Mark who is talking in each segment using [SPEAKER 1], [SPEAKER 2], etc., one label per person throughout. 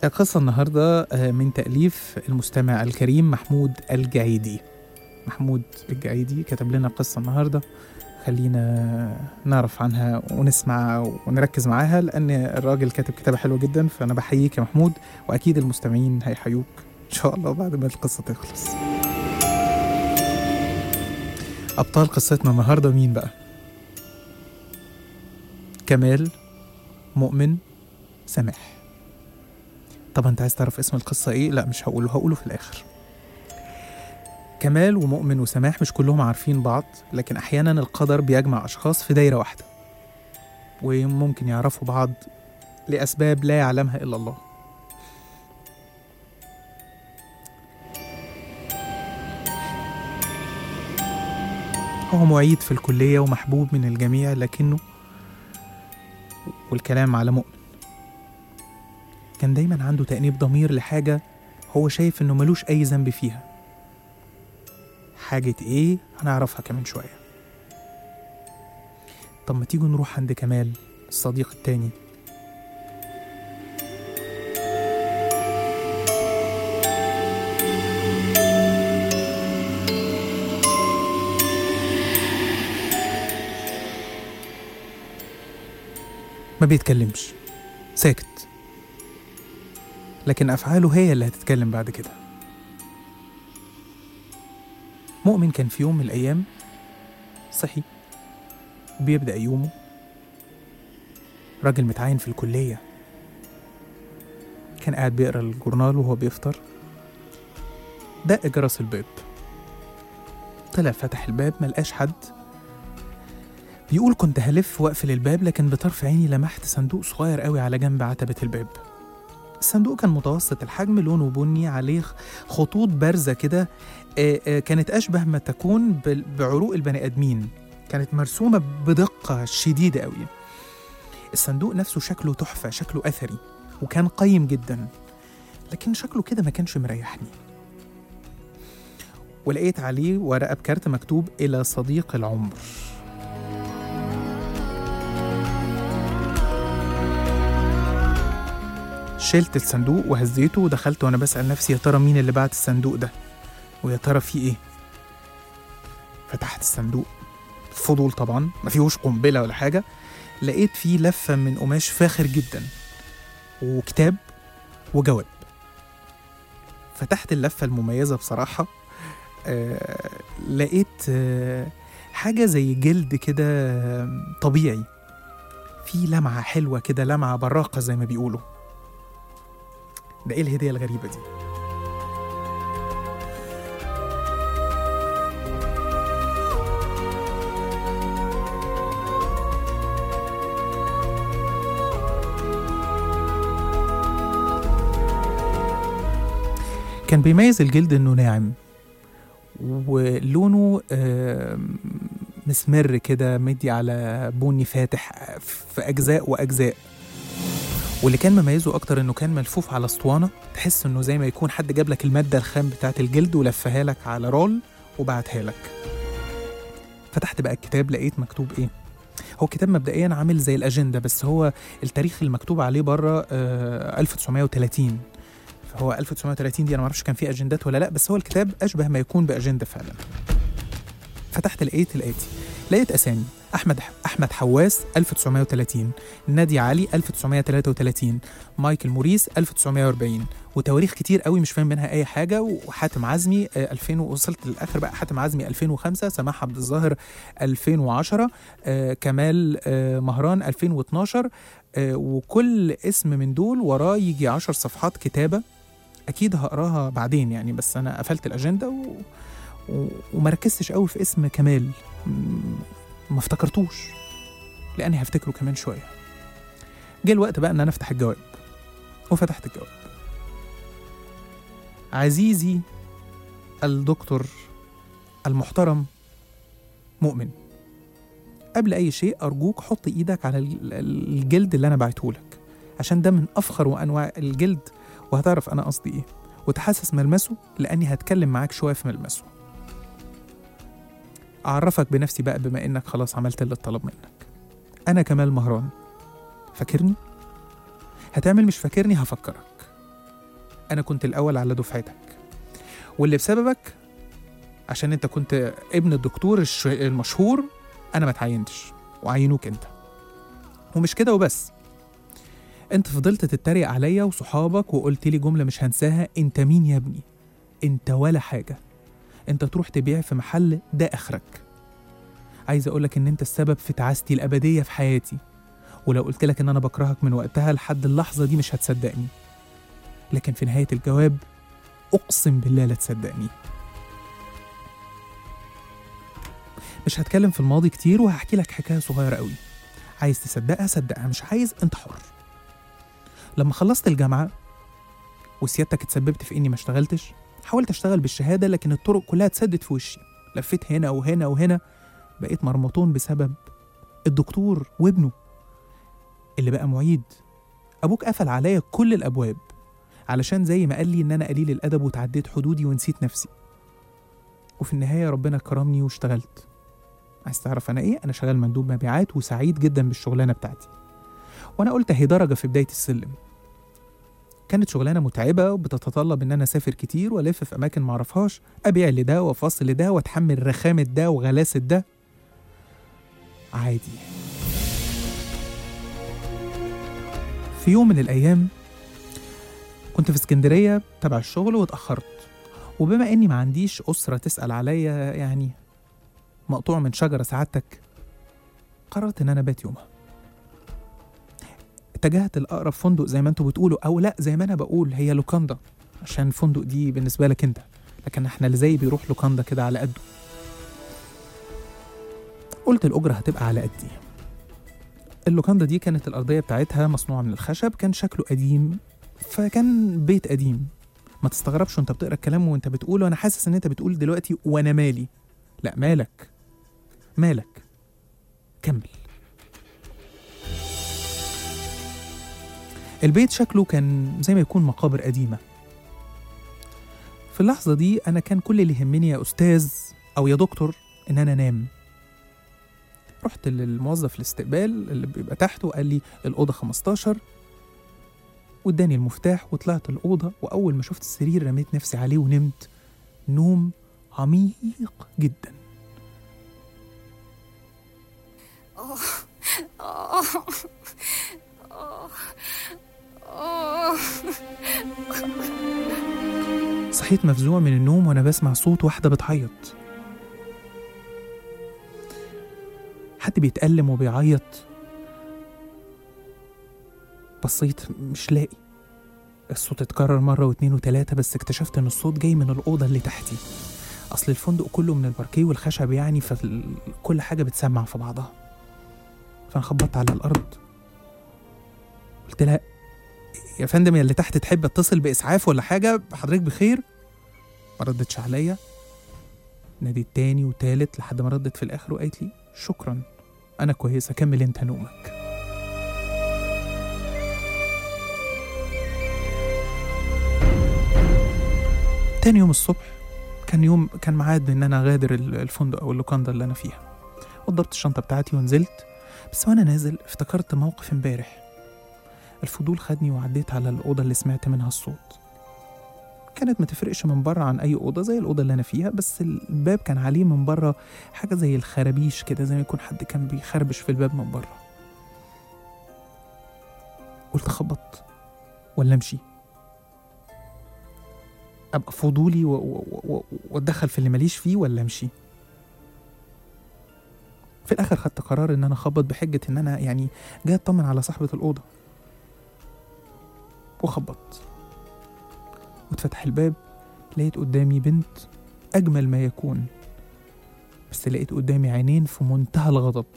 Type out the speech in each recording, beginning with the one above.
[SPEAKER 1] القصة النهاردة آه، من تأليف المستمع الكريم محمود الجعيدي محمود الجعيدي كتب لنا قصة النهاردة خلينا نعرف عنها ونسمع ونركز معاها لأن الراجل كاتب كتابة حلوة جدا فأنا بحييك يا محمود وأكيد المستمعين هيحيوك إن شاء الله بعد ما القصة تخلص أبطال قصتنا النهاردة مين بقى؟ كمال مؤمن سامح طب انت عايز تعرف اسم القصة ايه؟ لا مش هقوله هقوله في الآخر كمال ومؤمن وسماح مش كلهم عارفين بعض لكن أحيانا القدر بيجمع أشخاص في دايرة واحدة وممكن يعرفوا بعض لأسباب لا يعلمها إلا الله هو معيد في الكلية ومحبوب من الجميع لكنه والكلام على مؤمن كان دايما عنده تأنيب ضمير لحاجة هو شايف إنه ملوش أي ذنب فيها حاجة إيه هنعرفها كمان شوية طب ما تيجوا نروح عند كمال الصديق التاني ما بيتكلمش ساكت لكن أفعاله هي اللي هتتكلم بعد كده مؤمن كان في يوم من الأيام صحي بيبدأ يومه راجل متعين في الكلية كان قاعد بيقرا الجورنال وهو بيفطر دق جرس الباب طلع فتح الباب ملقاش حد بيقول كنت هلف واقفل الباب لكن بطرف عيني لمحت صندوق صغير قوي على جنب عتبة الباب الصندوق كان متوسط الحجم لونه بني عليه خطوط بارزة كده آه، آه، كانت أشبه ما تكون بال- بعروق البني آدمين كانت مرسومة بدقة شديدة قوي الصندوق نفسه شكله تحفة شكله أثري وكان قيم جدا لكن شكله كده ما كانش مريحني ولقيت عليه ورقة بكارت مكتوب إلى صديق العمر شلت الصندوق وهزيته ودخلت وانا بسأل نفسي يا ترى مين اللي بعت الصندوق ده ويا ترى فيه ايه فتحت الصندوق فضول طبعا ما فيهوش قنبلة ولا حاجة لقيت فيه لفة من قماش فاخر جدا وكتاب وجواب فتحت اللفة المميزة بصراحة آه لقيت آه حاجة زي جلد كده آه، طبيعي في لمعة حلوة كده لمعة براقة زي ما بيقولوا ده ايه الهدية الغريبة دي كان بيميز الجلد انه ناعم ولونه آم، مسمر كده مدي على بني فاتح في اجزاء واجزاء واللي كان مميزه اكتر انه كان ملفوف على اسطوانه تحس انه زي ما يكون حد جاب لك الماده الخام بتاعه الجلد ولفها لك على رول وبعتها لك فتحت بقى الكتاب لقيت مكتوب ايه هو الكتاب مبدئيا عامل زي الاجنده بس هو التاريخ المكتوب عليه بره آه 1930 فهو 1930 دي انا ما اعرفش كان فيه اجندات ولا لا بس هو الكتاب اشبه ما يكون باجنده فعلا فتحت لقيت الاتي لقيت اسامي احمد احمد حواس 1930 نادي علي 1933 مايكل موريس 1940 وتواريخ كتير قوي مش فاهم منها اي حاجه وحاتم عزمي آه، 2000 وصلت للاخر بقى حاتم عزمي 2005 سماح عبد الظاهر 2010 آه، كمال آه، مهران 2012 آه، وكل اسم من دول وراه يجي 10 صفحات كتابه اكيد هقراها بعدين يعني بس انا قفلت الاجنده و... و... وما ركزتش قوي في اسم كمال م- ما افتكرتوش لاني هفتكره كمان شويه جه الوقت بقى ان انا افتح الجواب وفتحت الجواب عزيزي الدكتور المحترم مؤمن قبل اي شيء ارجوك حط ايدك على ال- ال- الجلد اللي انا بعته لك عشان ده من افخر وانواع الجلد وهتعرف انا قصدي ايه وتحسس ملمسه لاني هتكلم معاك شويه في ملمسه اعرفك بنفسي بقى بما انك خلاص عملت اللي اتطلب منك انا كمال مهران فاكرني هتعمل مش فاكرني هفكرك انا كنت الاول على دفعتك واللي بسببك عشان انت كنت ابن الدكتور الش- المشهور انا ما اتعينتش وعينوك انت ومش كده وبس انت فضلت تتريق عليا وصحابك وقلت لي جمله مش هنساها انت مين يا ابني انت ولا حاجه انت تروح تبيع في محل ده اخرك عايز اقولك ان انت السبب في تعاستي الابديه في حياتي ولو قلت لك ان انا بكرهك من وقتها لحد اللحظه دي مش هتصدقني لكن في نهايه الجواب اقسم بالله لا تصدقني مش هتكلم في الماضي كتير وهحكي لك حكايه صغيره قوي عايز تصدقها صدقها مش عايز انت حر لما خلصت الجامعه وسيادتك اتسببت في اني ما اشتغلتش حاولت اشتغل بالشهاده لكن الطرق كلها اتسدت في وشي لفيت هنا وهنا وهنا بقيت مرمطون بسبب الدكتور وابنه اللي بقى معيد ابوك قفل عليا كل الابواب علشان زي ما قال لي ان انا قليل الادب وتعديت حدودي ونسيت نفسي وفي النهايه ربنا كرمني واشتغلت عايز تعرف انا ايه انا شغال مندوب مبيعات وسعيد جدا بالشغلانه بتاعتي وانا قلت هي درجه في بدايه السلم كانت شغلانه متعبه وبتتطلب ان انا اسافر كتير والف في اماكن معرفهاش ابيع لده وافصل لده واتحمل رخامه ده وغلاسه ده عادي في يوم من الايام كنت في اسكندريه تبع الشغل واتاخرت وبما اني ما عنديش اسره تسال عليا يعني مقطوع من شجره سعادتك قررت ان انا بات يومها اتجهت لاقرب فندق زي ما انتوا بتقولوا او لا زي ما انا بقول هي لوكاندا عشان فندق دي بالنسبه لك انت لكن احنا اللي زي بيروح لوكاندا كده على قده قلت الاجره هتبقى على قدي اللوكاندا دي كانت الارضيه بتاعتها مصنوعه من الخشب كان شكله قديم فكان بيت قديم ما تستغربش وانت بتقرا الكلام وانت بتقوله انا حاسس ان انت بتقول دلوقتي وانا مالي لا مالك مالك كمل البيت شكله كان زي ما يكون مقابر قديمة في اللحظة دي أنا كان كل اللي يهمني يا أستاذ أو يا دكتور إن أنا أنام رحت للموظف الاستقبال اللي بيبقى تحت وقال لي الأوضة 15 واداني المفتاح وطلعت الأوضة وأول ما شفت السرير رميت نفسي عليه ونمت نوم عميق جدا
[SPEAKER 2] آه آه آه آه
[SPEAKER 1] صحيت مفزوع من النوم وانا بسمع صوت واحده بتعيط حد بيتألم وبيعيط بصيت مش لاقي الصوت اتكرر مرة واتنين وتلاتة بس اكتشفت ان الصوت جاي من الأوضة اللي تحتي أصل الفندق كله من الباركيه والخشب يعني فكل حاجة بتسمع في بعضها فأنا خبطت على الأرض قلت لها يا فندم يا اللي تحت تحب اتصل باسعاف ولا حاجه حضرتك بخير ما ردتش عليا ناديت تاني وتالت لحد ما ردت في الاخر وقالت لي شكرا انا كويسه كمل انت نومك تاني يوم الصبح كان يوم كان ميعاد ان انا اغادر ال- الفندق او اللوكاندا اللي انا فيها وضبط الشنطه بتاعتي ونزلت بس وانا نازل افتكرت موقف امبارح الفضول خدني وعديت على الأوضة اللي سمعت منها الصوت كانت ما تفرقش من بره عن أي أوضة زي الأوضة اللي أنا فيها بس الباب كان عليه من بره حاجة زي الخرابيش كده زي ما يكون حد كان بيخربش في الباب من بره قلت أخبط ولا أمشي أبقى فضولي و- و- و- وأتدخل في اللي ماليش فيه ولا أمشي في الآخر خدت قرار إن أنا أخبط بحجة إن أنا يعني جاي أطمن على صاحبة الأوضة وخبطت واتفتح الباب لقيت قدامي بنت أجمل ما يكون بس لقيت قدامي عينين في منتهى الغضب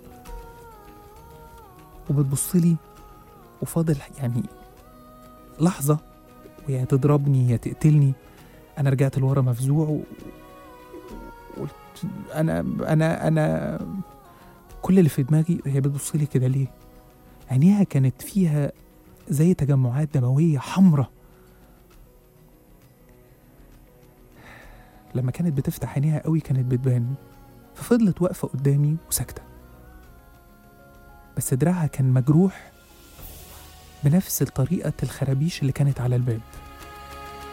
[SPEAKER 1] وبتبصلي وفاضل يعني لحظة ويا تضربني يا تقتلني أنا رجعت لورا مفزوع و- وقلت أنا أنا أنا كل اللي في دماغي هي بتبصلي كده ليه عينيها كانت فيها زي تجمعات دموية حمراء لما كانت بتفتح عينيها قوي كانت بتبان ففضلت واقفة قدامي وساكتة بس دراعها كان مجروح بنفس طريقة الخرابيش اللي كانت على الباب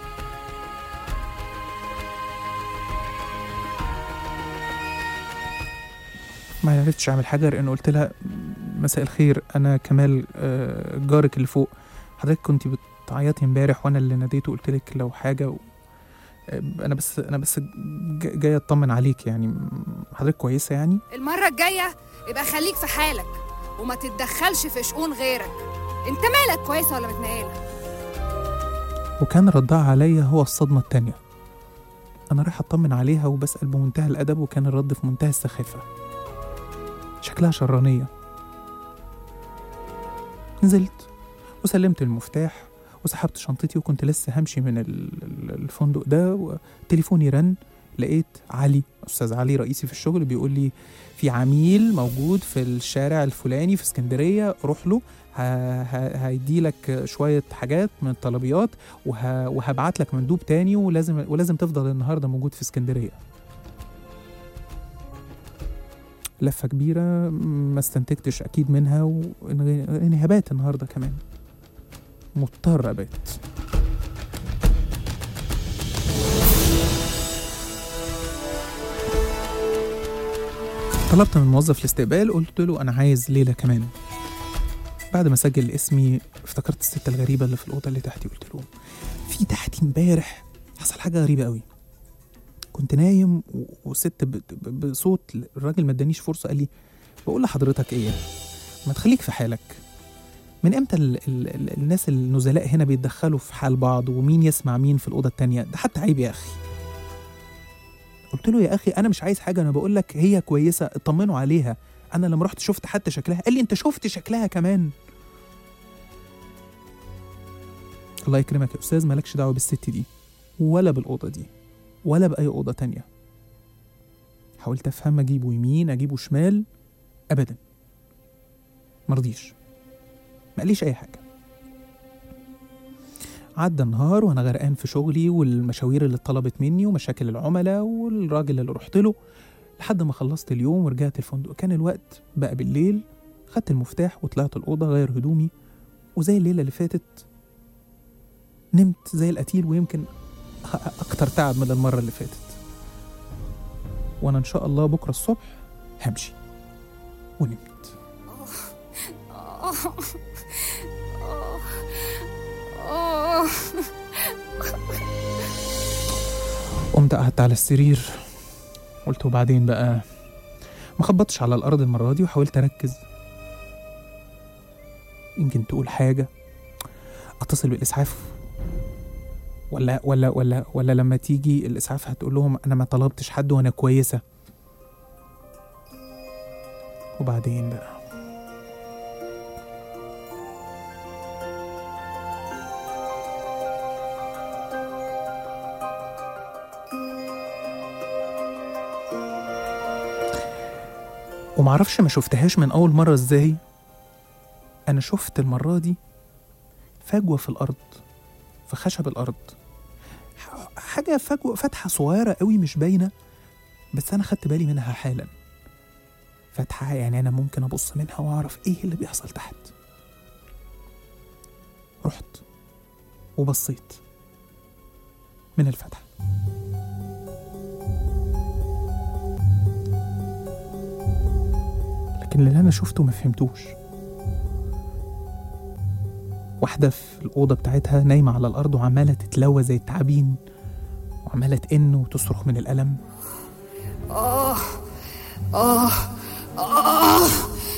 [SPEAKER 1] ما عرفتش اعمل حاجه غير انه قلت لها مساء الخير انا كمال آه، جارك اللي فوق حضرتك كنت بتعيطي امبارح وانا اللي ناديته قلت لك لو حاجه و... آه، انا بس انا بس ج- جاي اطمن عليك يعني حضرتك كويسه يعني
[SPEAKER 2] المرة الجاية يبقى خليك في حالك وما تتدخلش في شؤون غيرك انت مالك كويسة ولا متنقلة
[SPEAKER 1] وكان ردها عليا هو الصدمه التانية انا رايح اطمن عليها وبسال بمنتهى الادب وكان الرد في منتهى السخافه شكلها شرانيه نزلت وسلمت المفتاح وسحبت شنطتي وكنت لسه همشي من ال- ال- الفندق ده وتليفوني رن لقيت علي استاذ علي رئيسي في الشغل بيقول لي في عميل موجود في الشارع الفلاني في اسكندريه روح له هيدي لك شويه حاجات من الطلبيات وه... وهبعت لك مندوب تاني ولازم ولازم تفضل النهارده موجود في اسكندريه لفه كبيره ما استنتجتش اكيد منها واني هبات النهارده كمان مضطر ابات طلبت من موظف الاستقبال قلت له انا عايز ليله كمان بعد ما سجل اسمي افتكرت الست الغريبه اللي في الاوضه اللي تحتي قلت له في تحتي امبارح حصل حاجه غريبه قوي كنت نايم و- وست ب- ب- بصوت الراجل ما ادانيش فرصه قال لي بقول لحضرتك ايه ما تخليك في حالك من امتى ال ال ال الناس النزلاء هنا بيتدخلوا في حال بعض ومين يسمع مين في الاوضه التانية ده حتى عيب يا اخي قلت له يا اخي انا مش عايز حاجه انا بقول لك هي كويسه اطمنوا عليها انا لما رحت شفت حتى شكلها قال لي انت شفت شكلها كمان الله يكرمك يا استاذ مالكش دعوه بالست دي ولا بالاوضه دي ولا باي اوضه تانية حاولت افهم اجيبه يمين اجيبه شمال ابدا مرضيش ما قاليش اي حاجه عدى النهار وانا غرقان في شغلي والمشاوير اللي اتطلبت مني ومشاكل العملاء والراجل اللي رحت له لحد ما خلصت اليوم ورجعت الفندق كان الوقت بقى بالليل خدت المفتاح وطلعت الأوضة غير هدومي وزي الليلة اللي فاتت نمت زي القتيل ويمكن أ- أكتر تعب من المرة اللي فاتت وأنا إن شاء الله بكرة الصبح همشي ونمت
[SPEAKER 2] آه. آه. آه.
[SPEAKER 1] قمت قعدت على السرير قلت وبعدين بقى ما خبطتش على الأرض المرة دي وحاولت أركز يمكن تقول حاجة أتصل بالإسعاف ولا ولا ولا ولا لما تيجي الإسعاف هتقول لهم أنا ما طلبتش حد وأنا كويسة وبعدين بقى ومعرفش ما شفتهاش من أول مرة إزاي أنا شفت المرة دي فجوة في الأرض في خشب الأرض ح- حاجة فجوة فتحة صغيرة قوي مش باينة بس أنا خدت بالي منها حالا فتحة يعني أنا ممكن أبص منها وأعرف إيه اللي بيحصل تحت رحت وبصيت من الفتحة لكن اللي أنا شفته ما فهمتوش واحدة في الأوضة بتاعتها نايمة على الأرض وعمالة تتلوى زي التعابين وعمالة تئن وتصرخ من الألم
[SPEAKER 2] آه آه آه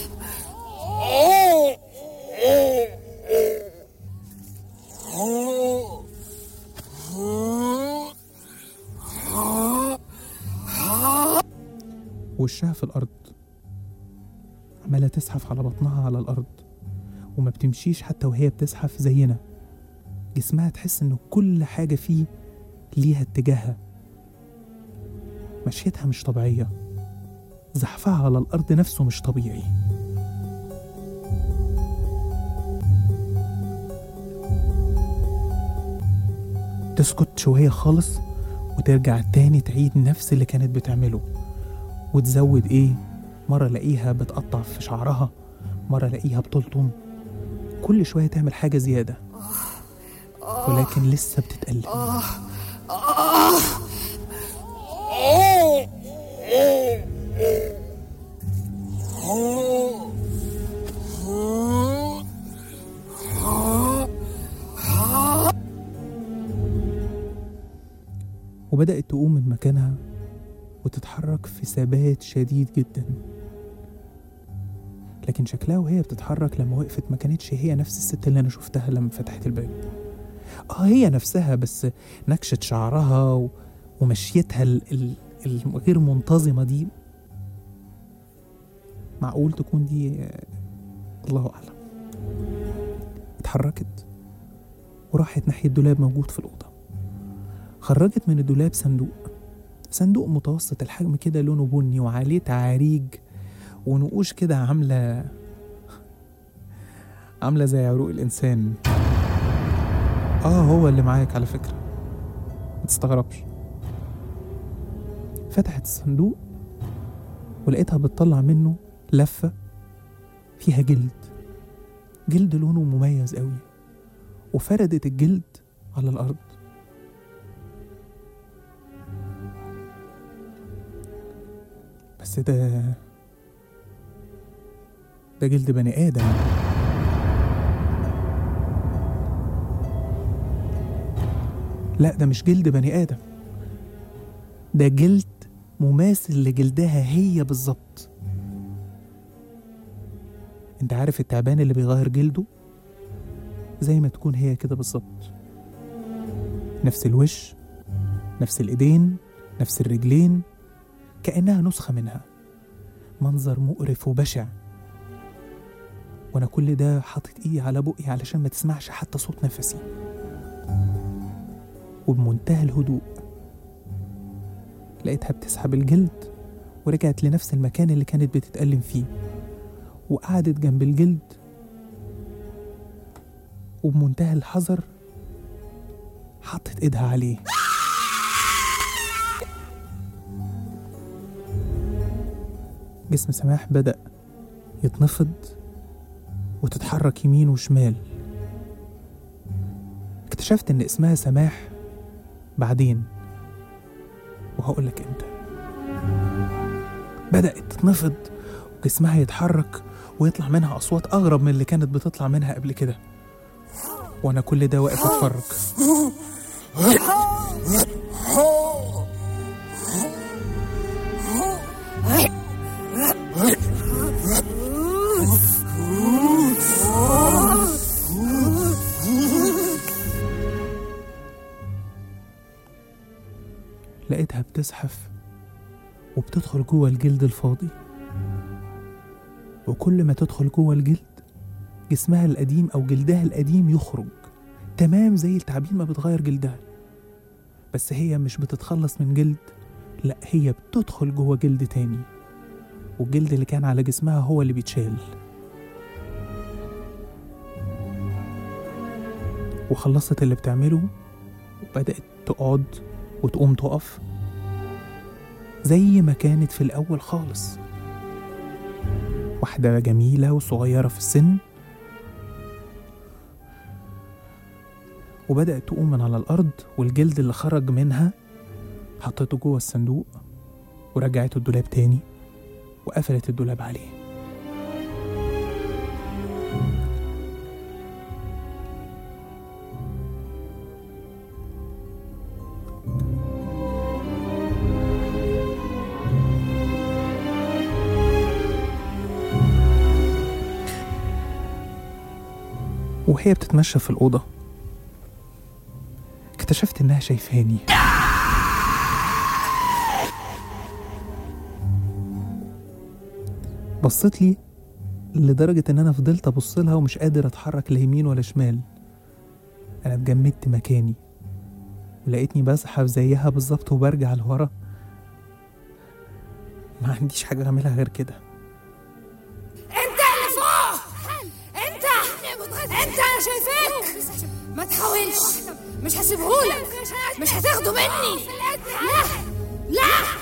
[SPEAKER 1] وشها في الأرض عمالة تزحف على بطنها على الأرض وما بتمشيش حتى وهي بتزحف زينا جسمها تحس إن كل حاجة فيه ليها اتجاهها مشيتها مش طبيعية زحفها على الأرض نفسه مش طبيعي تسكت شوية خالص وترجع تاني تعيد نفس اللي كانت بتعمله وتزود ايه مرة الاقيها بتقطع في شعرها مرة الاقيها بتلطم كل شوية تعمل حاجة زيادة ولكن لسه بتتألم وبدأت تقوم من مكانها وتتحرك في ثبات شديد جدا لكن شكلها وهي بتتحرك لما وقفت ما كانتش هي نفس الست اللي انا شفتها لما فتحت الباب اه هي نفسها بس نكشة شعرها و... ومشيتها ال... ال... الغير منتظمة دي معقول تكون دي آه، الله أعلم اتحركت وراحت ناحية دولاب موجود في الأوضة خرجت من الدولاب صندوق صندوق متوسط الحجم كده لونه بني وعليه تعاريج ونقوش كده عاملة عاملة زي عروق الإنسان آه هو اللي معاك على فكرة متستغربش فتحت الصندوق ولقيتها بتطلع منه لفة فيها جلد جلد لونه مميز قوي وفردت الجلد على الأرض بس ده ده جلد بني آدم لا ده مش جلد بني آدم ده جلد مماثل لجلدها هي بالظبط انت عارف التعبان اللي بيغير جلده زي ما تكون هي كده بالظبط نفس الوش نفس الايدين نفس الرجلين كأنها نسخة منها منظر مقرف وبشع وانا كل ده حاطط ايدي على بقي علشان ما تسمعش حتى صوت نفسي وبمنتهى الهدوء لقيتها بتسحب الجلد ورجعت لنفس المكان اللي كانت بتتألم فيه وقعدت جنب الجلد وبمنتهى الحذر حطت ايدها عليه جسم سماح بدأ يتنفض وتتحرك يمين وشمال اكتشفت ان اسمها سماح بعدين وهقولك امتى بدأت تتنفض وجسمها يتحرك ويطلع منها أصوات أغرب من اللي كانت بتطلع منها قبل كده وأنا كل ده واقف أتفرج لقيتها بتزحف وبتدخل جوه الجلد الفاضي وكل ما تدخل جوه الجلد جسمها القديم أو جلدها القديم يخرج تمام زي التعابين ما بتغير جلدها بس هي مش بتتخلص من جلد لا هي بتدخل جوه جلد تاني والجلد اللي كان على جسمها هو اللي بيتشال وخلصت اللي بتعمله وبدأت تقعد وتقوم تقف زي ما كانت في الأول خالص واحدة جميلة وصغيرة في السن وبدأت تقوم من على الأرض والجلد اللي خرج منها حطيته جوه الصندوق ورجعته الدولاب تاني وقفلت الدولاب عليه وهي بتتمشى في الأوضة اكتشفت إنها شايفاني بصت لي لدرجة إن أنا فضلت أبص لها ومش قادر أتحرك لا يمين ولا شمال أنا اتجمدت مكاني ولقيتني بزحف زيها بالظبط وبرجع لورا ما عنديش حاجة أعملها غير كده
[SPEAKER 2] انت اللي فوق انت انت انا شايفاك ما تحاولش مش هسيبهولك مش هتاخده مني لا لا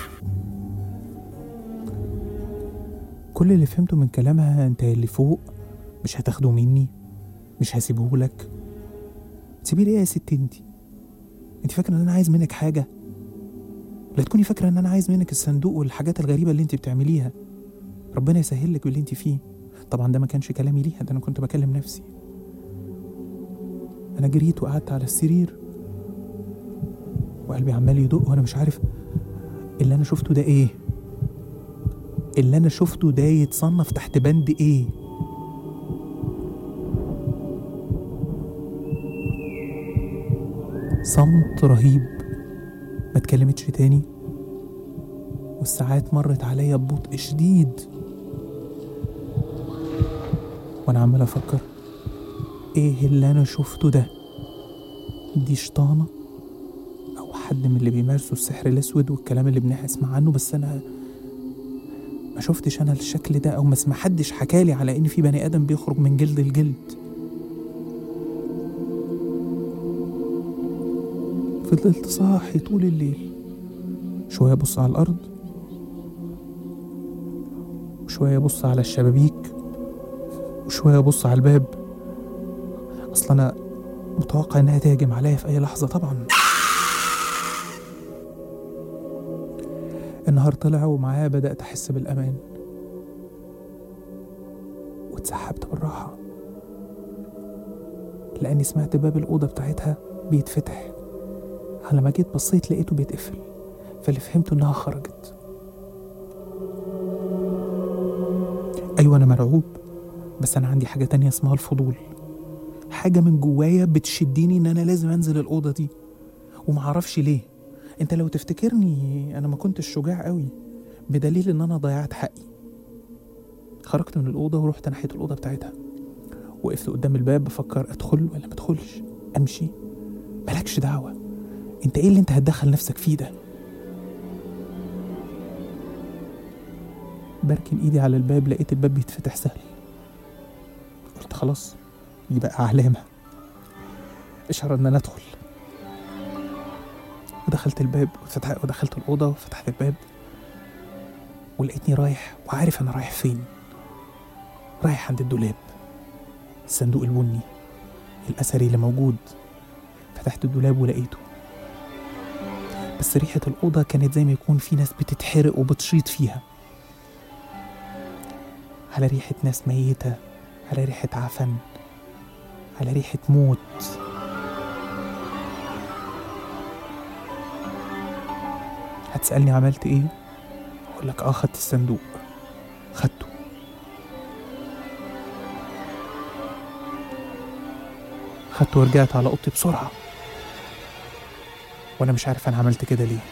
[SPEAKER 1] كل اللي فهمته من كلامها انت اللي فوق مش هتاخده مني مش هسيبهولك تسيبي لي ايه يا ست انتي انت فاكره ان انا عايز منك حاجه لا تكوني فاكره ان انا عايز منك الصندوق والحاجات الغريبه اللي انت بتعمليها ربنا يسهل لك باللي انت فيه طبعا ده ما كانش كلامي ليها ده انا كنت بكلم نفسي انا جريت وقعدت على السرير وقلبي عمال يدق وانا مش عارف اللي انا شفته ده ايه اللي انا شفته ده يتصنف تحت بند ايه صمت رهيب ما اتكلمتش تاني والساعات مرت عليا ببطء شديد وانا عمال افكر ايه اللي انا شفته ده دي شطانة او حد من اللي بيمارسوا السحر الاسود والكلام اللي بنسمع عنه بس انا ما شفتش انا الشكل ده او ما ما حدش حكالي على ان في بني ادم بيخرج من جلد الجلد فضلت صاحي طول الليل شوية أبص على الأرض وشوية أبص على الشبابيك وشوية أبص على الباب أصل أنا متوقع إنها تهجم عليا في أي لحظة طبعا النهار طلع ومعاه بدأت أحس بالأمان واتسحبت بالراحة لأني سمعت باب الأوضة بتاعتها بيتفتح على ما جيت بصيت لقيته بيتقفل فاللي فهمته إنها خرجت أيوة أنا مرعوب بس أنا عندي حاجة تانية اسمها الفضول حاجة من جوايا بتشدني إن أنا لازم أنزل الأوضة دي ومعرفش ليه أنت لو تفتكرني أنا ما كنتش شجاع قوي بدليل إن أنا ضيعت حقي خرجت من الأوضة ورحت ناحية الأوضة بتاعتها وقفت قدام الباب بفكر أدخل ولا ما أدخلش أمشي مالكش دعوة أنت إيه اللي أنت هتدخل نفسك فيه ده بركن ايدي على الباب لقيت الباب بيتفتح سهل قلت خلاص دي بقى علامة إشارة إن أنا أدخل ودخلت الباب وفتح ودخلت الأوضة وفتحت الباب ولقيتني رايح وعارف أنا رايح فين رايح عند الدولاب الصندوق البني الأثري اللي موجود فتحت الدولاب ولقيته بس ريحة الأوضة كانت زي ما يكون في ناس بتتحرق وبتشيط فيها على ريحة ناس ميتة على ريحة عفن على ريحة موت هتسألني عملت ايه؟ أقول لك اه خدت الصندوق خدته خدته ورجعت على اوضتي بسرعة وانا مش عارف انا عملت كده ليه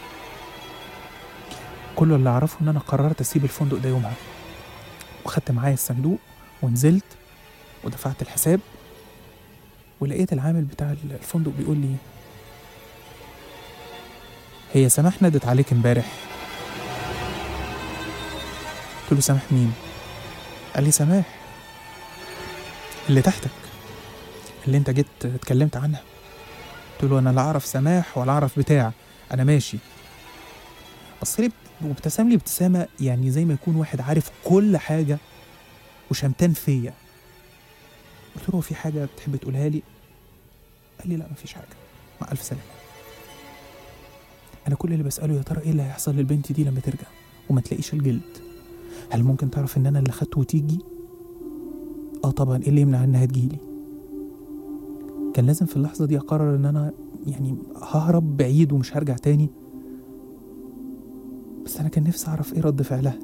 [SPEAKER 1] كل اللي اعرفه ان انا قررت اسيب الفندق ده يومها وخدت معايا الصندوق ونزلت ودفعت الحساب ولقيت العامل بتاع الفندق بيقول لي هي سماح نادت عليك امبارح قلت له سماح مين قال لي سماح اللي تحتك اللي انت جيت اتكلمت عنها قلت له انا لا اعرف سماح ولا اعرف بتاع انا ماشي بص لي وابتسم لي ابتسامه يعني زي ما يكون واحد عارف كل حاجه وشمتان فيا قلت له هو في حاجه بتحب تقولها لي قال لي لا مفيش حاجه مع الف سلامه انا كل اللي بساله يا ترى ايه اللي هيحصل للبنت دي لما ترجع وما تلاقيش الجلد هل ممكن تعرف ان انا اللي خدته وتيجي اه طبعا ايه اللي يمنع انها تجيلي كان لازم في اللحظه دي اقرر ان انا يعني ههرب بعيد ومش هرجع تاني بس انا كان نفسي اعرف ايه رد فعلها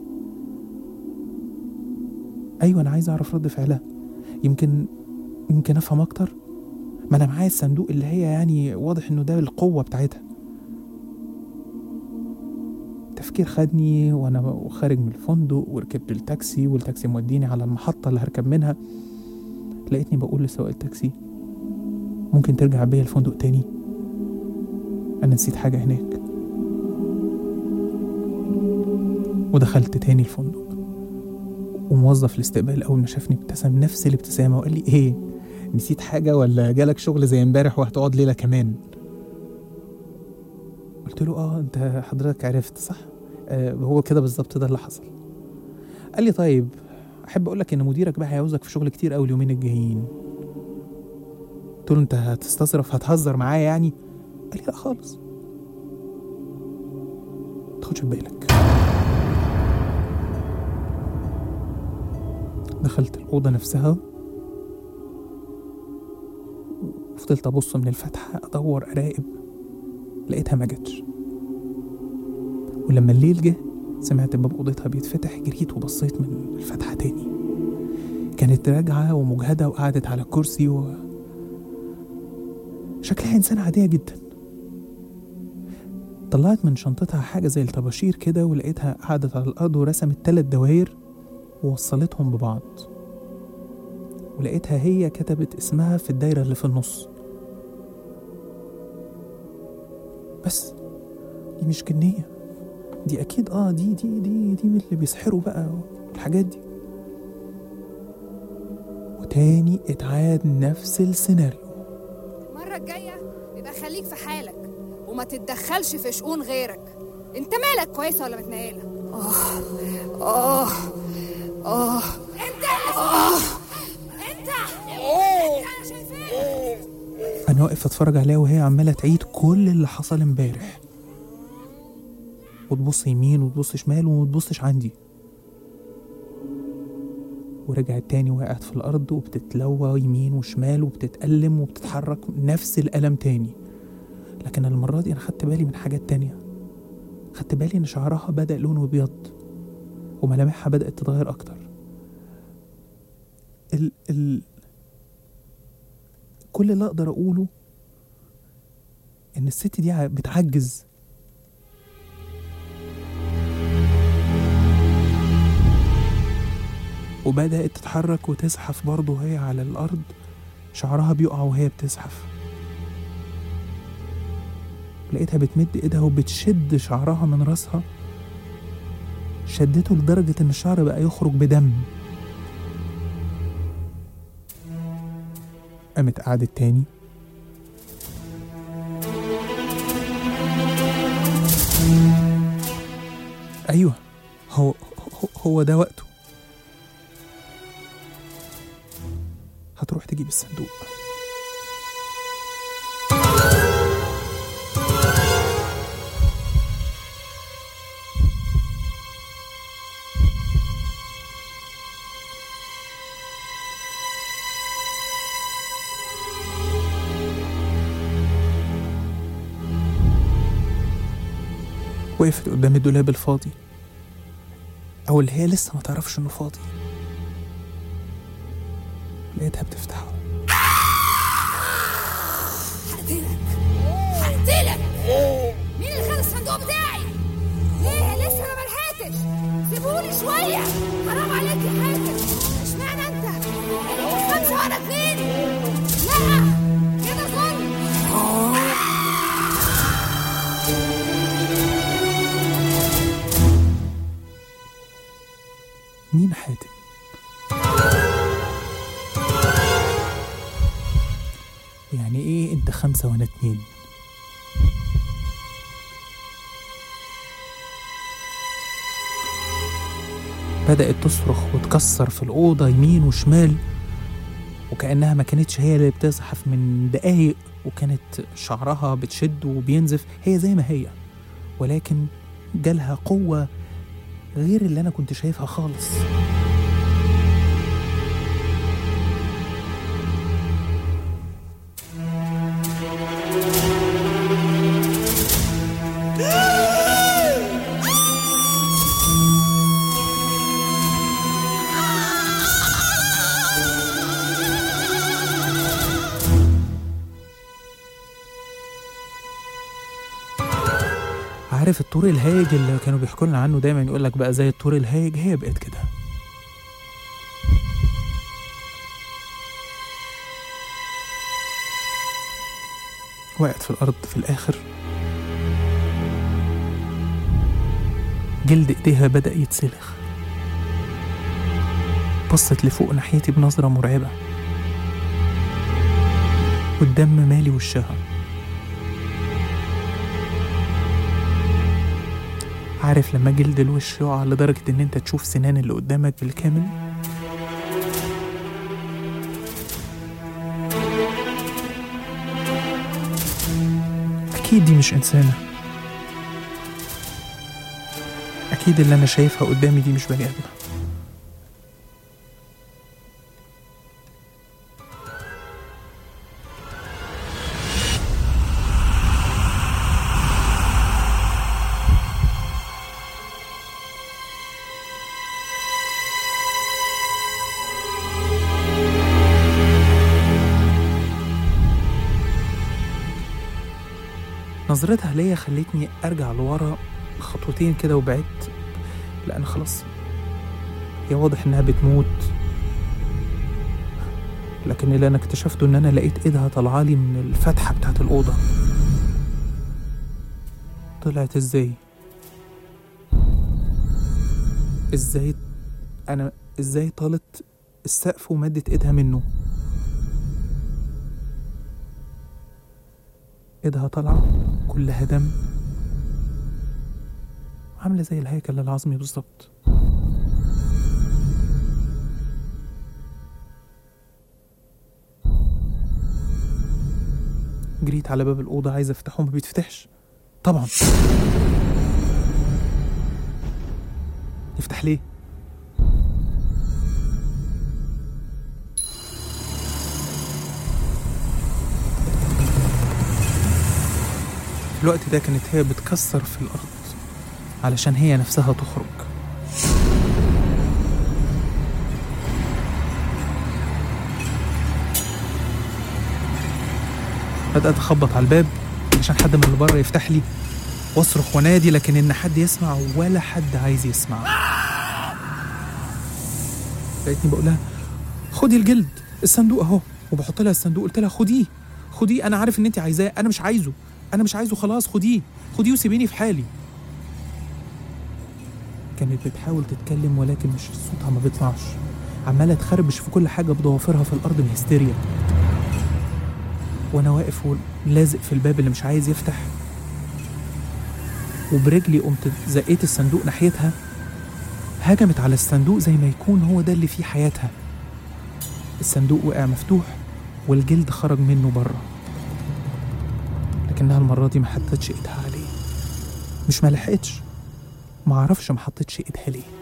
[SPEAKER 1] ايوه انا عايز اعرف رد فعلها يمكن يمكن افهم اكتر ما انا معايا الصندوق اللي هي يعني واضح انه ده القوه بتاعتها التفكير خدني وانا خارج من الفندق وركبت التاكسي والتاكسي موديني على المحطه اللي هركب منها لقيتني بقول لسواق التاكسي ممكن ترجع بيا الفندق تاني انا نسيت حاجه هناك ودخلت تاني الفندق وموظف الاستقبال اول ما شافني ابتسم نفس الابتسامه وقال لي ايه نسيت حاجه ولا جالك شغل زي امبارح وهتقعد ليله كمان قلت له اه انت حضرتك عرفت صح آه هو كده بالظبط ده اللي حصل قال لي طيب احب اقول لك ان مديرك بقى هيعوزك في شغل كتير قوي اليومين الجايين قلت له انت هتستظرف هتهزر معايا يعني قال لي لا خالص تاخدش بالك دخلت الأوضة نفسها وفضلت أبص من الفتحة أدور أراقب لقيتها ما جاتش ولما الليل جه سمعت باب اوضتها بيتفتح جريت وبصيت من الفتحه تاني كانت راجعه ومجهده وقعدت على الكرسي و شكلها انسان عاديه جدا طلعت من شنطتها حاجه زي الطباشير كده ولقيتها قعدت على الارض ورسمت تلات دواير ووصلتهم ببعض ولقيتها هي كتبت اسمها في الدايره اللي في النص بس دي مش جنيه دي اكيد اه دي دي دي دي من اللي بيسحروا بقى الحاجات دي وتاني اتعاد نفس السيناريو
[SPEAKER 2] المرة الجاية يبقى خليك في حالك وما تتدخلش في شؤون غيرك انت مالك كويسة ولا متنيلة اه اه اه انت اه انت انت انا شايفاك
[SPEAKER 1] انا واقف اتفرج عليها وهي عماله تعيد كل اللي حصل امبارح وتبص يمين وتبص شمال وما تبصش عندي ورجعت تاني وقعت في الأرض وبتتلوى يمين وشمال وبتتألم وبتتحرك نفس الألم تاني لكن المرة دي أنا خدت بالي من حاجات تانية خدت بالي إن شعرها بدأ لونه أبيض وملامحها بدأت تتغير أكتر ال ال كل اللي أقدر أقوله إن الست دي ع- بتعجز وبدأت تتحرك وتزحف برضه وهي على الأرض شعرها بيقع وهي بتزحف لقيتها بتمد ايدها وبتشد شعرها من راسها شدته لدرجة إن الشعر بقى يخرج بدم قامت قعدت تاني أيوه هو هو, هو ده وقته هتروح تجيب الصندوق وقفت قدام الدولاب الفاضي أو اللي هي لسه ما تعرفش إنه فاضي لقيتها بتفتحه
[SPEAKER 2] هقتلك هقتلك مين اللي خد الصندوق بتاعي؟ ليه لسه انا ملحقتش؟ سيبوني شوية حرام عليك يا حاتم اشمعنى انت؟ هو خمسة وانا اتنين؟ لا كده ظلم
[SPEAKER 1] مين حاتم يعني ايه انت خمسة وانا اتنين بدأت تصرخ وتكسر في الأوضة يمين وشمال وكأنها ما كانتش هي اللي بتزحف من دقايق وكانت شعرها بتشد وبينزف هي زي ما هي ولكن جالها قوة غير اللي أنا كنت شايفها خالص عارف الطور الهايج اللي كانوا بيحكوا لنا عنه دايما يقول لك بقى زي الطور الهايج هي بقت كده وقعت في الأرض في الآخر جلد إيديها بدأ يتسلخ بصت لفوق ناحيتي بنظرة مرعبة والدم مالي وشها عارف لما جلد الوش يقع لدرجة إن أنت تشوف سنان اللي قدامك بالكامل أكيد دي مش إنسانة أكيد اللي أنا شايفها قدامي دي مش بني آدمة نظرتها ليا خلتني ارجع لورا خطوتين كده وبعدت لان خلاص هي واضح انها بتموت لكن اللي انا اكتشفته ان انا لقيت ايدها طالعالي من الفتحه بتاعت الاوضه طلعت ازاي ازاي انا ازاي طالت السقف ومدت ايدها منه ايدها طالعه كلها دم عامله زي الهيكل العظمي بالظبط جريت على باب الأوضة عايز أفتحه ما بيتفتحش طبعا يفتح ليه؟ في الوقت ده كانت هي بتكسر في الأرض علشان هي نفسها تخرج بدأت أخبط على الباب عشان حد من اللي بره يفتح لي واصرخ ونادي لكن إن حد يسمع ولا حد عايز يسمع لقيتني بقول لها خدي الجلد الصندوق أهو وبحط لها الصندوق قلت لها خديه خديه أنا عارف إن أنت عايزاه أنا مش عايزه أنا مش عايزه خلاص خديه خديه وسيبيني في حالي كانت بتحاول تتكلم ولكن مش صوتها ما بيطلعش عمالة تخربش في كل حاجة بضوافرها في الأرض بهستيريا وانا واقف ولازق في الباب اللي مش عايز يفتح وبرجلي قمت زقيت الصندوق ناحيتها هجمت على الصندوق زي ما يكون هو ده اللي فيه حياتها الصندوق وقع مفتوح والجلد خرج منه بره لكنها المرة دي ما حطتش ايدها عليه مش ما لحقتش ما اعرفش ما حطتش ايدها ليه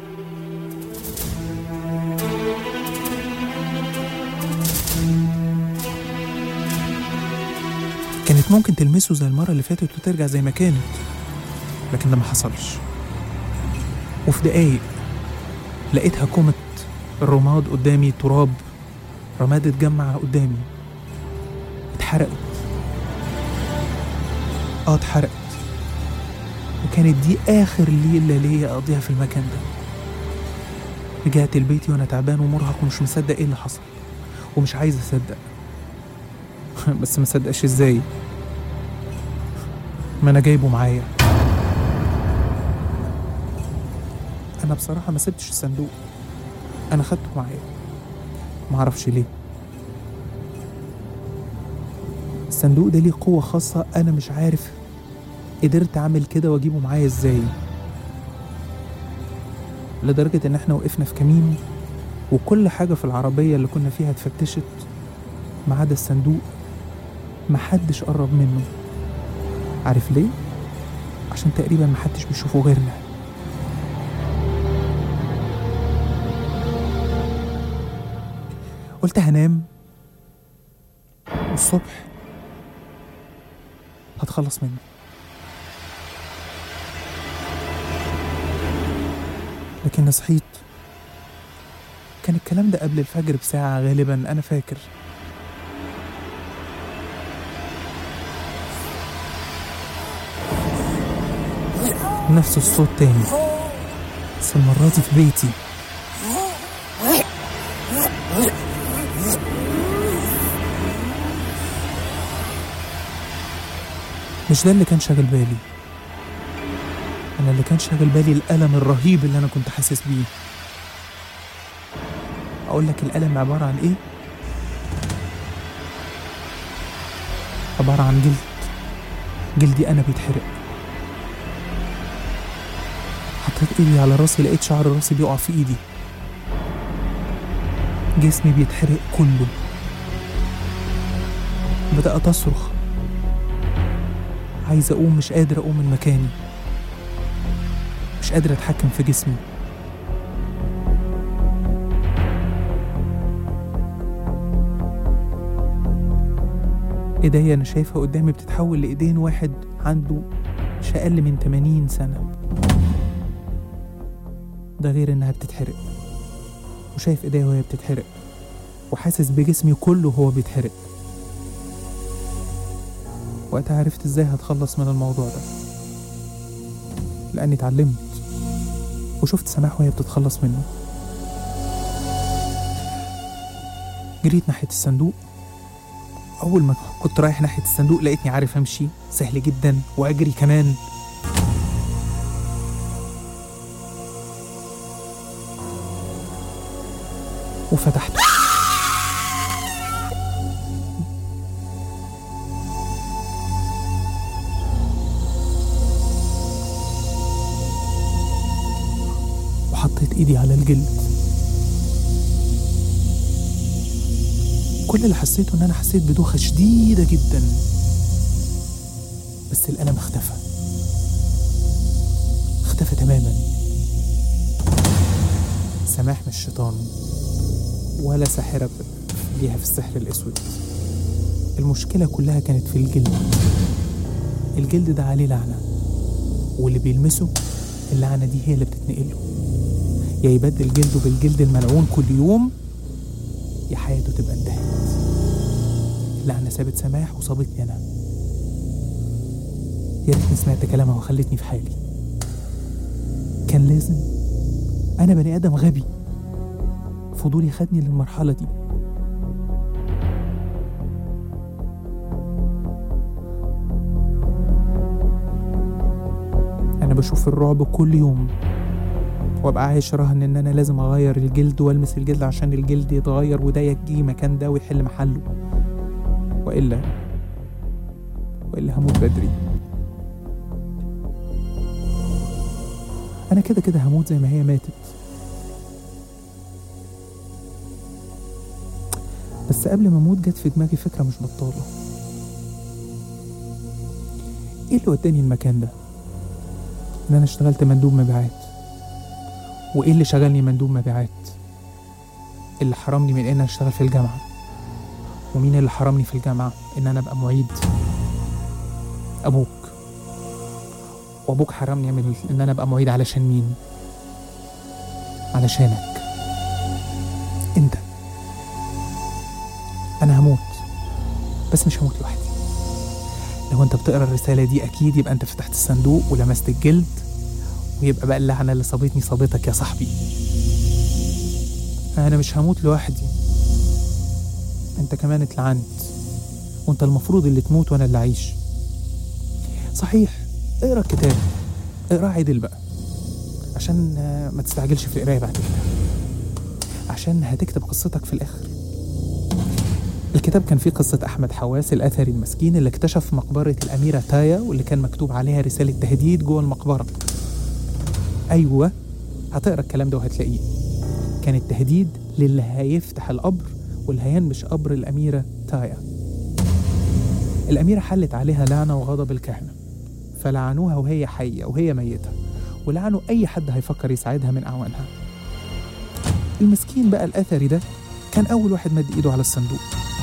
[SPEAKER 1] كانت ممكن تلمسه زي المرة اللي فاتت وترجع زي ما كانت لكن ده ما حصلش وفي دقايق لقيتها كومة الرماد قدامي تراب رماد اتجمع قدامي اتحرقت اه اتحرقت وكانت دي آخر ليلة ليا أقضيها في المكان ده رجعت لبيتي وأنا تعبان ومرهق ومش مصدق إيه اللي حصل ومش عايز أصدق بس ما صدقش ازاي ما انا جايبه معايا انا بصراحه ما سبتش الصندوق انا خدته معايا ما اعرفش ليه الصندوق ده ليه قوه خاصه انا مش عارف قدرت اعمل كده واجيبه معايا ازاي لدرجه ان احنا وقفنا في كمين وكل حاجه في العربيه اللي كنا فيها اتفتشت ما عدا الصندوق محدش قرب منه عارف ليه؟ عشان تقريبا محدش بيشوفه غيرنا قلت هنام والصبح هتخلص منه لكن صحيت كان الكلام ده قبل الفجر بساعة غالبا أنا فاكر نفس الصوت تاني بس المرة دي في بيتي مش ده اللي كان شاغل بالي أنا اللي كان شاغل بالي الألم الرهيب اللي أنا كنت حاسس بيه أقول لك الألم عبارة عن إيه؟ عبارة عن جلد جلدي أنا بيتحرق حطيت ايدي على راسي لقيت شعر راسي بيقع في ايدي جسمي بيتحرق كله بدأت أصرخ عايز أقوم مش قادر أقوم من مكاني مش قادر أتحكم في جسمي ايديا انا شايفها قدامي بتتحول لايدين واحد عنده مش اقل من 80 سنه ده غير انها بتتحرق وشايف ايديا وهي بتتحرق وحاسس بجسمي كله وهو بيتحرق وقتها عرفت ازاي هتخلص من الموضوع ده لاني اتعلمت وشفت سماح وهي بتتخلص منه جريت ناحية الصندوق أول ما كنت رايح ناحية الصندوق لقيتني عارف أمشي سهل جدا وأجري كمان وفتحته وحطيت ايدي على الجلد كل اللي حسيته ان انا حسيت بدوخة شديدة جدا بس الألم اختفى اختفى تماما سماح مش شيطان ولا ساحرة ب- ليها في السحر الأسود المشكلة كلها كانت في الجلد الجلد ده عليه لعنة واللي بيلمسه اللعنة دي هي اللي بتتنقله يا يبدل جلده بالجلد الملعون كل يوم يا حياته تبقى انتهت اللعنة سابت سماح وصابتني أنا يا ريتني سمعت كلامها وخلتني في حالي كان لازم أنا بني آدم غبي فضولي خدني للمرحلة دي أنا بشوف الرعب كل يوم وابقى عايش رهن ان انا لازم اغير الجلد والمس الجلد عشان الجلد يتغير وده يجي مكان ده ويحل محله والا والا هموت بدري انا كده كده هموت زي ما هي ماتت بس قبل ما اموت جت في دماغي فكره مش بطاله ايه اللي وداني المكان ده ان انا اشتغلت مندوب مبيعات وايه اللي شغلني مندوب مبيعات اللي حرمني من ان انا اشتغل في الجامعه ومين اللي حرمني في الجامعه ان انا ابقى معيد ابوك وابوك حرمني من ان انا ابقى معيد علشان مين علشانك انت انا هموت بس مش هموت لوحدي لو انت بتقرا الرساله دي اكيد يبقى انت فتحت الصندوق ولمست الجلد ويبقى بقى اللعنه اللي صابتني صابتك يا صاحبي انا مش هموت لوحدي انت كمان اتلعنت وانت المفروض اللي تموت وانا اللي اعيش صحيح اقرا الكتاب اقرا عدل بقى عشان آه، ما تستعجلش في القرايه بعد كده عشان هتكتب قصتك في الاخر الكتاب كان فيه قصة أحمد حواس الأثري المسكين اللي اكتشف مقبرة الأميرة تايا واللي كان مكتوب عليها رسالة تهديد جوه المقبرة أيوة هتقرا الكلام ده وهتلاقيه كان التهديد للي هيفتح القبر واللي هينبش قبر الأميرة تايا الأميرة حلت عليها لعنة وغضب الكهنة فلعنوها وهي حية وهي ميتة ولعنوا أي حد هيفكر يساعدها من أعوانها المسكين بقى الأثري ده كان أول واحد مد إيده على الصندوق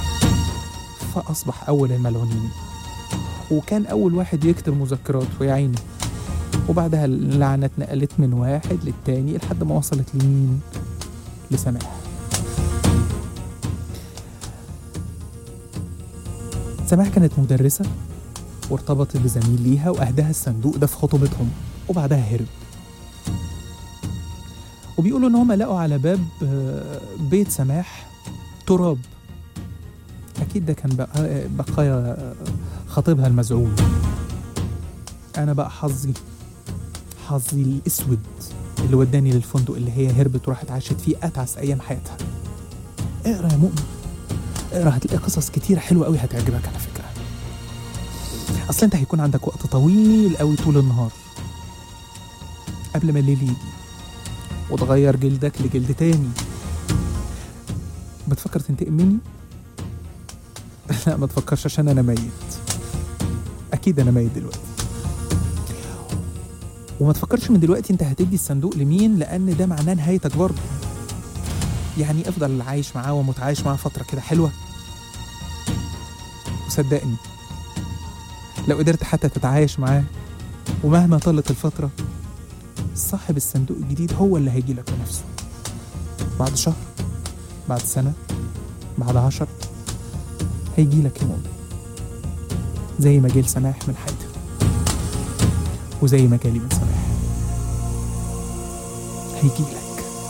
[SPEAKER 1] فأصبح أول الملعونين وكان أول واحد يكتب مذكرات ويا عيني وبعدها اللعنة اتنقلت من واحد للتاني لحد ما وصلت لمين؟ لسماح سماح كانت مدرسة وارتبطت بزميل ليها وأهداها الصندوق ده في خطوبتهم وبعدها هرب وبيقولوا إن هما لقوا على باب آه، بيت سماح تراب أكيد ده كان بقى- بقايا آه، خطيبها المزعوم أنا بقى حظي حظي الأسود اللي وداني للفندق اللي هي هربت وراحت عاشت فيه أتعس أيام حياتها اقرا يا مؤمن اقرا هتلاقي قصص كتير حلوة قوي هتعجبك على فكرة أصل أنت هيكون عندك وقت طويل قوي طول النهار قبل ما الليل يجي وتغير جلدك لجلد تاني بتفكر تنتقم مني؟ لا ما تفكرش عشان أنا ميت أكيد أنا ميت دلوقتي وما تفكرش من دلوقتي انت هتدي الصندوق لمين لان ده معناه نهايتك برضه يعني افضل عايش معاه ومتعايش معاه فتره كده حلوه وصدقني لو قدرت حتى تتعايش معاه ومهما طالت الفتره صاحب الصندوق الجديد هو اللي هيجي لك بنفسه بعد شهر بعد سنه بعد عشر هيجي لك يوم زي ما جه سماح من حاتم وزي ما جالي من سماح هيجيلك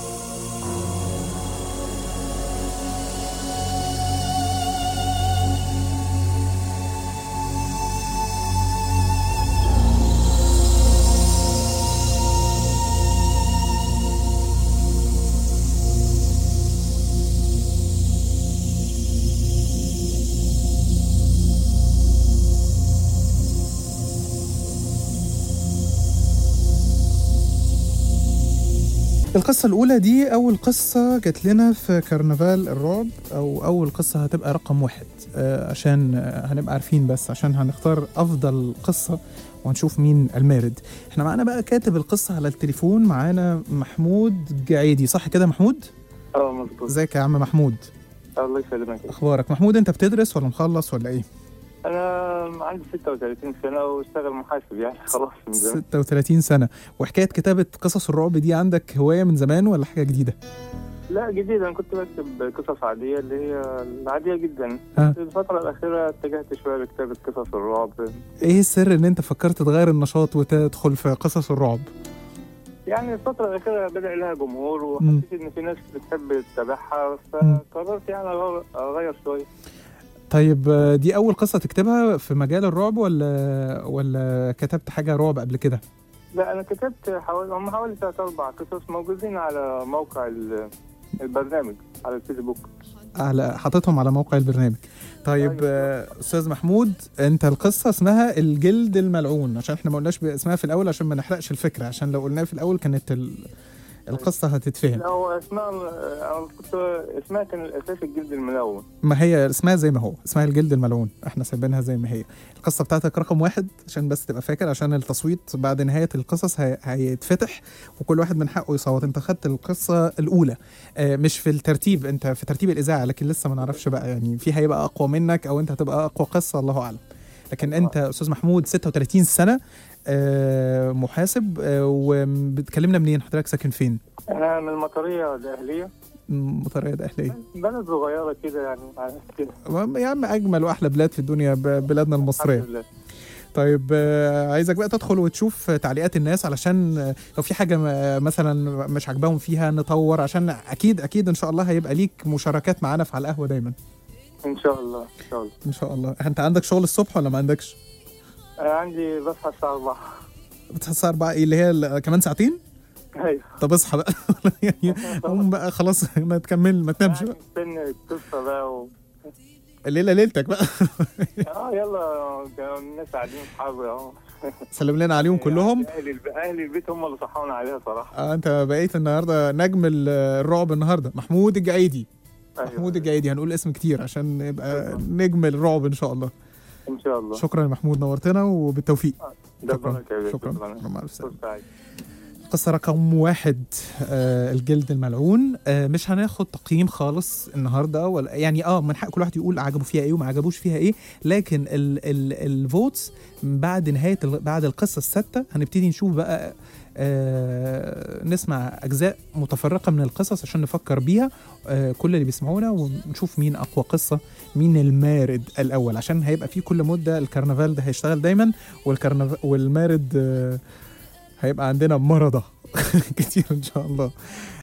[SPEAKER 1] القصة الأولى دي أول قصة جات لنا في كرنفال الرعب أو أول قصة هتبقى رقم واحد آه، عشان آه، هنبقى عارفين بس عشان هنختار أفضل قصة وهنشوف مين المارد احنا معانا بقى كاتب القصة على التليفون معانا محمود جعيدي صح كده محمود؟
[SPEAKER 3] اه مظبوط
[SPEAKER 1] ازيك يا عم محمود؟
[SPEAKER 3] الله يسلمك
[SPEAKER 1] أخبارك محمود أنت بتدرس ولا مخلص ولا إيه؟
[SPEAKER 3] انا عندي 36 سنه واشتغل محاسب يعني خلاص من زمان
[SPEAKER 1] 36 سنة وحكاية كتابة قصص الرعب دي عندك هواية من زمان ولا حاجة جديدة؟
[SPEAKER 3] لا جديد انا كنت بكتب قصص عاديه اللي هي العاديه جدا
[SPEAKER 1] ها.
[SPEAKER 3] في الفتره الاخيره اتجهت شويه لكتابه قصص الرعب
[SPEAKER 1] ايه السر ان انت فكرت تغير النشاط وتدخل في قصص الرعب
[SPEAKER 3] يعني الفتره الاخيره بدا لها جمهور
[SPEAKER 1] مم.
[SPEAKER 3] وحسيت ان في ناس بتحب تتابعها فقررت يعني أغير- اغير شويه
[SPEAKER 1] طيب آه، دي اول قصة تكتبها في مجال الرعب ولا ولا كتبت حاجة رعب قبل كده
[SPEAKER 3] لا انا كتبت حوالي هم حوالي ثلاث اربع قصص موجودين على موقع ال- البرنامج على الفيسبوك
[SPEAKER 1] على حاططهم على موقع البرنامج طيب
[SPEAKER 3] أيوة.
[SPEAKER 1] آه، استاذ محمود انت القصة اسمها الجلد الملعون عشان احنا ما قلناش اسمها في الاول عشان ما نحرقش الفكرة عشان لو قلناها في الاول كانت ال... القصة هتتفهم
[SPEAKER 3] لا هو اسمها انا كنت اسمها كان الاساسي الجلد الملون
[SPEAKER 1] ما هي اسمها زي ما هو اسمها الجلد الملعون احنا سايبينها زي ما هي القصه بتاعتك رقم واحد عشان بس تبقى فاكر عشان التصويت بعد نهايه القصص هي... هيتفتح وكل واحد من حقه يصوت انت خدت القصه الاولى آه مش في الترتيب انت في ترتيب الاذاعه لكن لسه ما نعرفش بقى يعني في هيبقى اقوى منك او انت هتبقى اقوى قصه الله اعلم لكن انت استاذ محمود 36 سنه آه محاسب آه وبتكلمنا منين حضرتك ساكن فين
[SPEAKER 3] انا من المطريه الاهليه
[SPEAKER 1] مطريه اهليه
[SPEAKER 3] بلد صغيره كده يعني على كده
[SPEAKER 1] يا عم اجمل واحلى بلاد في الدنيا ب- بلادنا المصريه
[SPEAKER 3] الحمد لله
[SPEAKER 1] طيب آه، عايزك بقى تدخل وتشوف تعليقات الناس علشان آه، لو في حاجه م- مثلا مش عاجباهم فيها نطور عشان اكيد اكيد ان شاء الله هيبقى ليك مشاركات معانا في على القهوه دايما
[SPEAKER 3] ان شاء الله ان شاء الله
[SPEAKER 1] ان شاء الله انت عندك شغل الصبح ولا ما عندكش
[SPEAKER 3] انا عندي بصحى الساعه 4
[SPEAKER 1] بتصحى الساعه 4 ايه اللي هي ال- كمان ساعتين
[SPEAKER 3] ايوه
[SPEAKER 1] طب اصحى بقى يعني قوم بقى خلاص ما تكمل ما تنامش بقى
[SPEAKER 3] استنى القصه بقى و...
[SPEAKER 1] الليله ليلتك بقى
[SPEAKER 3] اه يلا كانوا الناس قاعدين اصحابي اهو
[SPEAKER 1] سلم لنا عليهم كلهم
[SPEAKER 3] اهل الب... اهل البيت هم اللي صحونا عليها صراحه
[SPEAKER 1] آه انت بقيت النهارده نجم ال- الرعب النهارده محمود الجعيدي
[SPEAKER 3] أيوة.
[SPEAKER 1] محمود الجعيدي هنقول اسم كتير عشان يبقى نجم الرعب ان شاء الله
[SPEAKER 3] ان شاء الله
[SPEAKER 1] شكرا يا محمود نورتنا وبالتوفيق
[SPEAKER 3] ده
[SPEAKER 1] شكرا
[SPEAKER 3] بركة يا بيه.
[SPEAKER 1] شكرا
[SPEAKER 3] شكرا
[SPEAKER 1] مع السلامه
[SPEAKER 3] فرصة سعيدة.
[SPEAKER 1] قصة رقم واحد آه الجلد الملعون آه مش هناخد تقييم خالص النهارده ولا يعني اه من حق كل واحد يقول عجبه فيها ايه وما عجبوش فيها ايه لكن ال ال الفوتس بعد نهايه ال بعد القصه السادسه هنبتدي نشوف بقى آه نسمع اجزاء متفرقه من القصص عشان نفكر بيها آه كل اللي بيسمعونا ونشوف مين اقوى قصه مين المارد الاول عشان هيبقى في كل مده الكرنفال ده هيشتغل دايما والكرنفال والمارد آه هيبقى عندنا مرضى كتير ان شاء الله